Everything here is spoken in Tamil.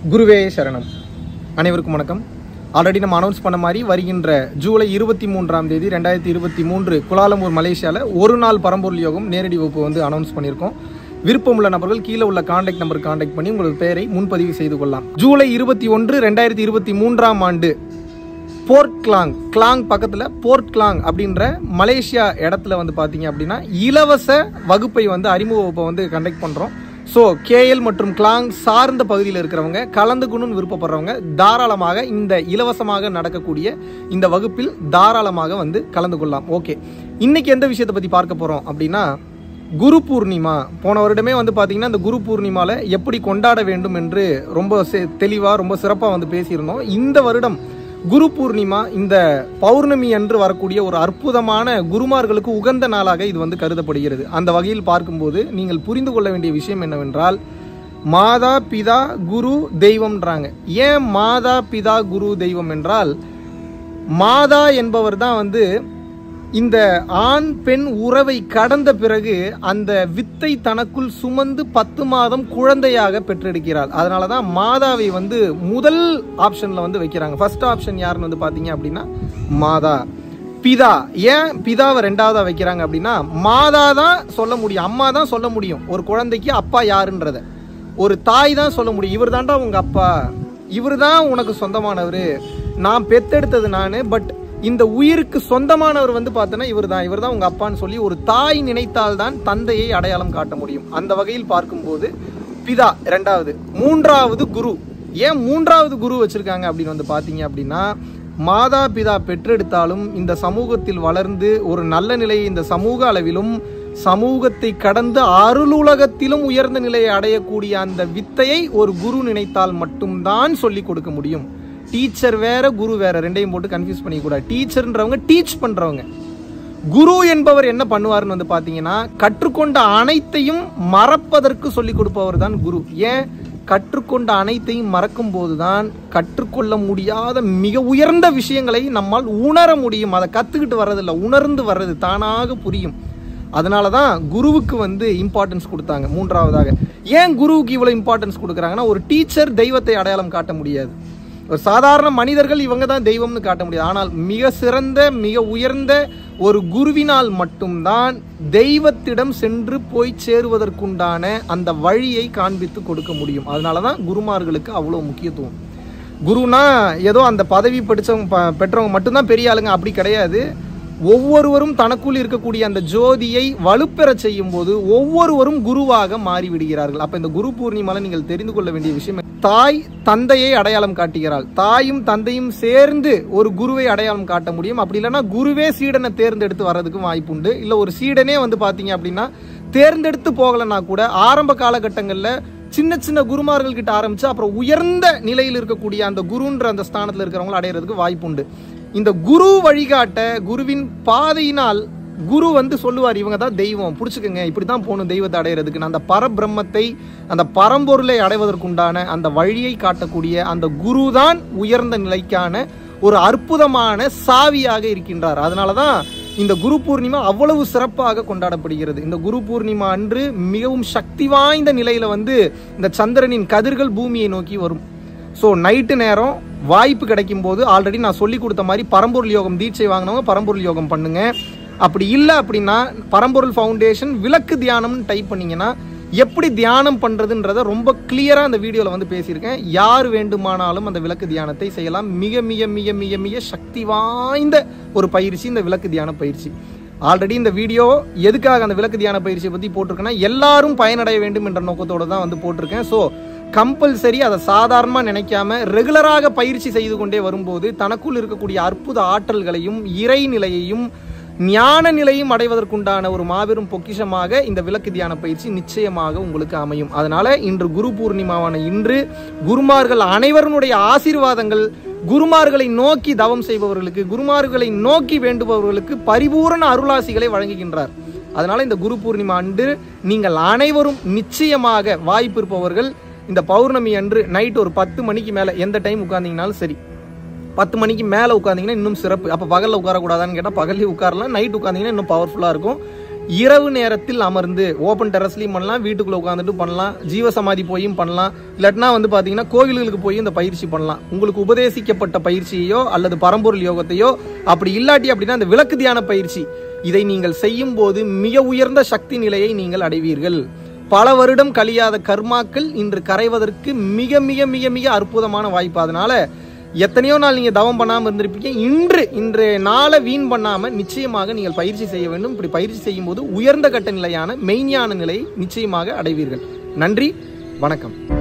குருவே சரணம் அனைவருக்கும் வணக்கம் ஆல்ரெடி நம்ம அனௌன்ஸ் பண்ண மாதிரி வருகின்ற ஜூலை இருபத்தி மூன்றாம் தேதி ரெண்டாயிரத்தி இருபத்தி மூன்று குலாலம்பூர் மலேசியாவில் ஒரு நாள் பரம்பொருள் யோகம் நேரடி வகுப்பு வந்து அனௌன்ஸ் பண்ணியிருக்கோம் விருப்பமுள்ள நபர்கள் கீழே உள்ள காண்டாக்ட் நம்பர் காண்டாக்ட் பண்ணி உங்களது பெயரை முன்பதிவு செய்து கொள்ளலாம் ஜூலை இருபத்தி ஒன்று ரெண்டாயிரத்தி இருபத்தி மூன்றாம் ஆண்டு போர்ட் கிளாங் கிளாங் பக்கத்தில் போர்ட் கிளாங் அப்படின்ற மலேசியா இடத்துல வந்து பார்த்தீங்க அப்படின்னா இலவச வகுப்பை வந்து அறிமுக வகுப்பை வந்து கண்டக்ட் பண்ணுறோம் ஸோ கேஎல் மற்றும் கிளாங் சார்ந்த பகுதியில் இருக்கிறவங்க கலந்துக்கணும்னு விருப்பப்படுறவங்க தாராளமாக இந்த இலவசமாக நடக்கக்கூடிய இந்த வகுப்பில் தாராளமாக வந்து கலந்து கொள்ளலாம் ஓகே இன்னைக்கு எந்த விஷயத்தை பற்றி பார்க்க போகிறோம் அப்படின்னா குரு பூர்ணிமா போன வருடமே வந்து பார்த்தீங்கன்னா இந்த குரு பூர்ணிமாவில் எப்படி கொண்டாட வேண்டும் என்று ரொம்ப தெளிவாக ரொம்ப சிறப்பாக வந்து பேசியிருந்தோம் இந்த வருடம் குரு பூர்ணிமா இந்த பௌர்ணமி அன்று வரக்கூடிய ஒரு அற்புதமான குருமார்களுக்கு உகந்த நாளாக இது வந்து கருதப்படுகிறது அந்த வகையில் பார்க்கும்போது நீங்கள் புரிந்து கொள்ள வேண்டிய விஷயம் என்னவென்றால் மாதா பிதா குரு தெய்வம்ன்றாங்க ஏன் மாதா பிதா குரு தெய்வம் என்றால் மாதா என்பவர் தான் வந்து இந்த ஆண் பெண் உறவை கடந்த பிறகு அந்த வித்தை தனக்குள் சுமந்து பத்து மாதம் குழந்தையாக பெற்றெடுக்கிறாள் அதனால தான் மாதாவை வந்து முதல் ஆப்ஷனில் வந்து வைக்கிறாங்க ஃபர்ஸ்ட் ஆப்ஷன் யாருன்னு வந்து பார்த்தீங்க அப்படின்னா மாதா பிதா ஏன் பிதாவை ரெண்டாவதா வைக்கிறாங்க அப்படின்னா மாதா தான் சொல்ல முடியும் அம்மா தான் சொல்ல முடியும் ஒரு குழந்தைக்கு அப்பா யாருன்றத ஒரு தாய் தான் சொல்ல முடியும் இவர் தான்டா உங்க அப்பா இவர் தான் உனக்கு சொந்தமானவர் நான் பெத்தெடுத்தது நான் பட் இந்த உயிருக்கு சொந்தமானவர் வந்து பார்த்தோன்னா இவர் தான் இவர் தான் உங்க அப்பான்னு சொல்லி ஒரு தாய் நினைத்தால் தான் தந்தையை அடையாளம் காட்ட முடியும் அந்த வகையில் பார்க்கும்போது பிதா ரெண்டாவது மூன்றாவது குரு ஏன் மூன்றாவது குரு வச்சிருக்காங்க அப்படின்னு வந்து பார்த்தீங்க அப்படின்னா மாதா பிதா பெற்றெடுத்தாலும் இந்த சமூகத்தில் வளர்ந்து ஒரு நல்ல நிலையை இந்த சமூக அளவிலும் சமூகத்தை கடந்து அருளுலகத்திலும் உயர்ந்த நிலையை அடையக்கூடிய அந்த வித்தையை ஒரு குரு நினைத்தால் மட்டும்தான் சொல்லி கொடுக்க முடியும் டீச்சர் வேற குரு வேற ரெண்டையும் போட்டு கன்ஃபியூஸ் பண்ணிக்கூடாது டீச்சர்ன்றவங்க டீச் பண்றவங்க குரு என்பவர் என்ன பண்ணுவார்னு வந்து பார்த்தீங்கன்னா கற்றுக்கொண்ட அனைத்தையும் மறப்பதற்கு சொல்லி கொடுப்பவர் தான் குரு ஏன் கற்றுக்கொண்ட அனைத்தையும் மறக்கும் போதுதான் கற்றுக்கொள்ள முடியாத மிக உயர்ந்த விஷயங்களை நம்மால் உணர முடியும் அதை கற்றுக்கிட்டு வர்றதில்ல உணர்ந்து வர்றது தானாக புரியும் அதனால தான் குருவுக்கு வந்து இம்பார்ட்டன்ஸ் கொடுத்தாங்க மூன்றாவதாக ஏன் குருவுக்கு இவ்வளோ இம்பார்ட்டன்ஸ் கொடுக்குறாங்கன்னா ஒரு டீச்சர் தெய்வத்தை அடையாளம் காட்ட முடியாது ஒரு சாதாரண மனிதர்கள் இவங்க தான் தெய்வம்னு காட்ட முடியாது ஆனால் மிக சிறந்த மிக உயர்ந்த ஒரு குருவினால் மட்டும்தான் தெய்வத்திடம் சென்று போய் சேருவதற்குண்டான அந்த வழியை காண்பித்து கொடுக்க முடியும் அதனால தான் குருமார்களுக்கு அவ்வளோ முக்கியத்துவம் குருனா ஏதோ அந்த பதவி படித்தவங்க ப- பெற்றவங்க மட்டும்தான் பெரிய ஆளுங்க அப்படி கிடையாது ஒவ்வொருவரும் தனக்குள் இருக்கக்கூடிய அந்த ஜோதியை வலுப்பெற செய்யும் போது ஒவ்வொருவரும் குருவாக மாறிவிடுகிறார்கள் அப்ப இந்த குரு பூர்ணிமால நீங்கள் தெரிந்து கொள்ள வேண்டிய விஷயம் தாய் தந்தையை அடையாளம் காட்டுகிறாள் தாயும் தந்தையும் சேர்ந்து ஒரு குருவை அடையாளம் காட்ட முடியும் அப்படி இல்லைன்னா குருவே சீடனை தேர்ந்தெடுத்து வர்றதுக்கும் வாய்ப்புண்டு இல்ல ஒரு சீடனே வந்து பாத்தீங்க அப்படின்னா தேர்ந்தெடுத்து போகலைன்னா கூட ஆரம்ப காலகட்டங்களில் சின்ன சின்ன குருமார்கள் கிட்ட ஆரம்பிச்சு அப்புறம் உயர்ந்த நிலையில் இருக்கக்கூடிய அந்த குருன்ற அந்த ஸ்தானத்தில் இருக்கிறவங்களை அடையிறதுக்கு வாய்ப்புண்டு இந்த குரு வழிகாட்ட குருவின் பாதையினால் குரு வந்து சொல்லுவார் இவங்க தான் தெய்வம் பிடிச்சிக்கங்க இப்படி தான் போகணும் தெய்வத்தை அடையிறதுக்கு அந்த பரபிரம்மத்தை அந்த பரம்பொருளை அடைவதற்குண்டான அந்த வழியை காட்டக்கூடிய அந்த குரு தான் உயர்ந்த நிலைக்கான ஒரு அற்புதமான சாவியாக இருக்கின்றார் அதனால தான் இந்த குரு பூர்ணிமா அவ்வளவு சிறப்பாக கொண்டாடப்படுகிறது இந்த குரு பூர்ணிமா அன்று மிகவும் சக்தி வாய்ந்த நிலையில வந்து இந்த சந்திரனின் கதிர்கள் பூமியை நோக்கி வரும் ஸோ நைட்டு நேரம் வாய்ப்பு கிடைக்கும் போது ஆல்ரெடி நான் சொல்லி கொடுத்த மாதிரி பரம்பொருள் யோகம் தீட்சை வாங்கினவங்க பரம்பொருள் யோகம் பண்ணுங்க அப்படி இல்லை அப்படின்னா பரம்பொருள் ஃபவுண்டேஷன் விளக்கு தியானம்னு டைப் பண்ணீங்கன்னா எப்படி தியானம் பண்றதுன்றத ரொம்ப கிளியரா அந்த வீடியோல வந்து பேசியிருக்கேன் யார் வேண்டுமானாலும் அந்த விளக்கு தியானத்தை செய்யலாம் மிக மிக மிக மிக மிக சக்தி வாய்ந்த ஒரு பயிற்சி இந்த விளக்கு தியான பயிற்சி ஆல்ரெடி இந்த வீடியோ எதுக்காக அந்த விளக்கு தியான பயிற்சியை பத்தி போட்டிருக்கேன்னா எல்லாரும் பயனடைய வேண்டும் என்ற நோக்கத்தோட தான் வந்து போட்டிருக்கேன் ஸோ கம்பல்சரி அதை சாதாரணமாக நினைக்காம ரெகுலராக பயிற்சி செய்து கொண்டே வரும்போது தனக்குள் இருக்கக்கூடிய அற்புத ஆற்றல்களையும் இறை நிலையையும் ஞான நிலையும் அடைவதற்குண்டான ஒரு மாபெரும் பொக்கிஷமாக இந்த விளக்கு தியான பயிற்சி நிச்சயமாக உங்களுக்கு அமையும் அதனால இன்று குரு பூர்ணிமாவான இன்று குருமார்கள் அனைவருடைய ஆசீர்வாதங்கள் குருமார்களை நோக்கி தவம் செய்பவர்களுக்கு குருமார்களை நோக்கி வேண்டுபவர்களுக்கு பரிபூரண அருளாசிகளை வழங்குகின்றார் அதனால இந்த குரு பூர்ணிமா அன்று நீங்கள் அனைவரும் நிச்சயமாக வாய்ப்பு இருப்பவர்கள் இந்த பௌர்ணமி அன்று நைட் ஒரு பத்து மணிக்கு மேலே எந்த டைம் உட்கார்ந்தீங்கனாலும் சரி பத்து மணிக்கு மேலே உட்காந்தீங்கன்னா இன்னும் சிறப்பு அப்போ பகலில் உட்காரக்கூடாதான்னு கேட்டால் பகல்லையும் உட்காரலாம் நைட் உட்காந்தீங்கன்னா இன்னும் பவர்ஃபுல்லாக இருக்கும் இரவு நேரத்தில் அமர்ந்து ஓப்பன் டெரஸ்லையும் பண்ணலாம் வீட்டுக்குள்ள உட்காந்துட்டு பண்ணலாம் ஜீவசமாதி போயும் பண்ணலாம் இல்லாட்டினா வந்து பார்த்தீங்கன்னா கோவில்களுக்கு போய் இந்த பயிற்சி பண்ணலாம் உங்களுக்கு உபதேசிக்கப்பட்ட பயிற்சியோ அல்லது பரம்பொருள் யோகத்தையோ அப்படி இல்லாட்டி அப்படின்னா அந்த விளக்கு தியான பயிற்சி இதை நீங்கள் செய்யும் போது மிக உயர்ந்த சக்தி நிலையை நீங்கள் அடைவீர்கள் பல வருடம் கழியாத கர்மாக்கள் இன்று கரைவதற்கு மிக மிக மிக மிக அற்புதமான வாய்ப்பு அதனால எத்தனையோ நாள் நீங்க தவம் பண்ணாம இருந்திருப்பீங்க இன்று இன்றைய நாளை வீண் பண்ணாம நிச்சயமாக நீங்கள் பயிற்சி செய்ய வேண்டும் இப்படி பயிற்சி செய்யும் போது உயர்ந்த கட்ட நிலையான மெய்ஞான நிலையை நிச்சயமாக அடைவீர்கள் நன்றி வணக்கம்